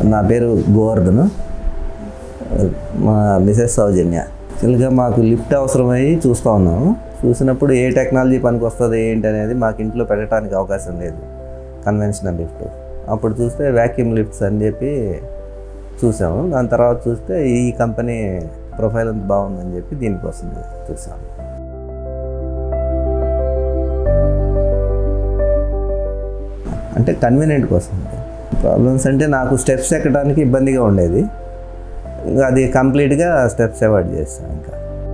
నా పేరు గోవర్ధన్ మా మిసెస్ సౌజన్య యాక్చువల్గా మాకు లిఫ్ట్ అవసరమై చూస్తూ ఉన్నాము చూసినప్పుడు ఏ టెక్నాలజీ పనికి వస్తుంది ఏంటి అనేది మాకు ఇంట్లో పెట్టడానికి అవకాశం లేదు కన్వెన్షనల్ లిఫ్ట్ అప్పుడు చూస్తే వ్యాక్యూమ్ లిఫ్ట్స్ అని చెప్పి చూసాము దాని తర్వాత చూస్తే ఈ కంపెనీ ప్రొఫైల్ అంత బాగుందని చెప్పి దీనికోసం చూసాము అంటే కన్వీనియంట్ కోసం ప్రాబ్లమ్స్ అంటే నాకు స్టెప్స్ ఎక్కడానికి ఇబ్బందిగా ఉండేది ఇంకా అది కంప్లీట్గా స్టెప్స్ అవాయిడ్ చేస్తాను ఇంకా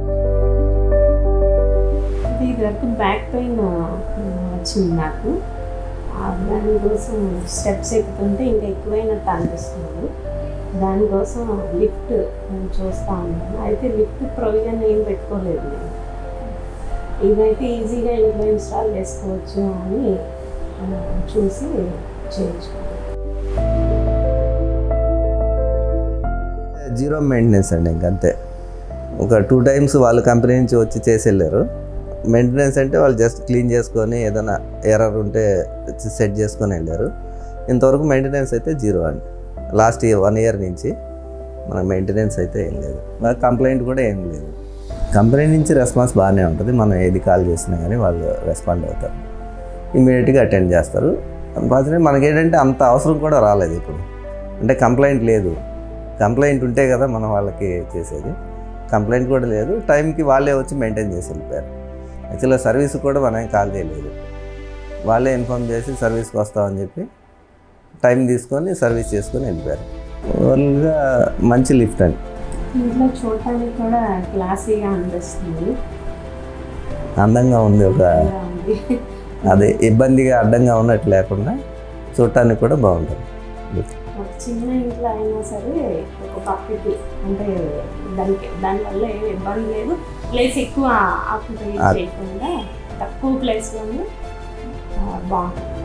ఇది ఇదివరకు బ్యాక్ పెయిన్ వచ్చింది నాకు ఆ దానికోసం స్టెప్స్ ఎక్కుతుంటే ఇంకా ఎక్కువైనట్టు అనిపిస్తుంది దానికోసం లిఫ్ట్ చూస్తా ఉన్నాను అయితే లిఫ్ట్ ప్రొవిజన్ ఏం పెట్టుకోలేదు నేను ఇదైతే ఈజీగా ఇంట్లో ఇన్స్టాల్ చేసుకోవచ్చు అని ఆ, చూసి చేయించుకున్నాను జీరో మెయింటెనెన్స్ అండి ఇంకంతే ఒక టూ టైమ్స్ వాళ్ళు కంపెనీ నుంచి వచ్చి చేసి వెళ్ళారు మెయింటెనెన్స్ అంటే వాళ్ళు జస్ట్ క్లీన్ చేసుకొని ఏదైనా ఎర్రర్ ఉంటే సెట్ చేసుకొని వెళ్ళారు ఇంతవరకు మెయింటెనెన్స్ అయితే జీరో అండి లాస్ట్ ఇయర్ వన్ ఇయర్ నుంచి మన మెయింటెనెన్స్ అయితే ఏం లేదు నాకు కంప్లైంట్ కూడా ఏం లేదు కంపెనీ నుంచి రెస్పాన్స్ బాగానే ఉంటుంది మనం ఏది కాల్ చేసినా కానీ వాళ్ళు రెస్పాండ్ అవుతారు ఇమీడియట్గా అటెండ్ చేస్తారు అన్ఫార్చునేట్ మనకేంటంటే అంత అవసరం కూడా రాలేదు ఇప్పుడు అంటే కంప్లైంట్ లేదు కంప్లైంట్ ఉంటే కదా మనం వాళ్ళకి చేసేది కంప్లైంట్ కూడా లేదు టైంకి వాళ్ళే వచ్చి మెయింటైన్ చేసి వెళ్ళిపోయారు యాక్చువల్గా సర్వీస్ కూడా మనం కాల్ చేయలేదు వాళ్ళే ఇన్ఫామ్ చేసి సర్వీస్కి వస్తామని చెప్పి టైం తీసుకొని సర్వీస్ చేసుకొని వెళ్ళిపోయారు ఓవరాల్గా మంచి లిఫ్ట్ అండి ఇంట్లో చూడటానికి కూడా క్లాసీగా అనిపిస్తుంది అందంగా ఉంది ఒక ఇలా ఉంది అదే ఇబ్బందిగా అడ్డంగా ఉన్నట్టు లేకుండా చూడటానికి కూడా బాగుంటుంది ఒక చిన్న ఇంట్లో అయినా సరే ఒక పక్కకి అంటే దానికి దానివల్ల ఏం ఇబ్బంది లేదు ప్లేస్ ఎక్కువ ఆక్యుపై ఆ- చేయకుండా తక్కువ ప్లేస్లోనే బాగుంటుంది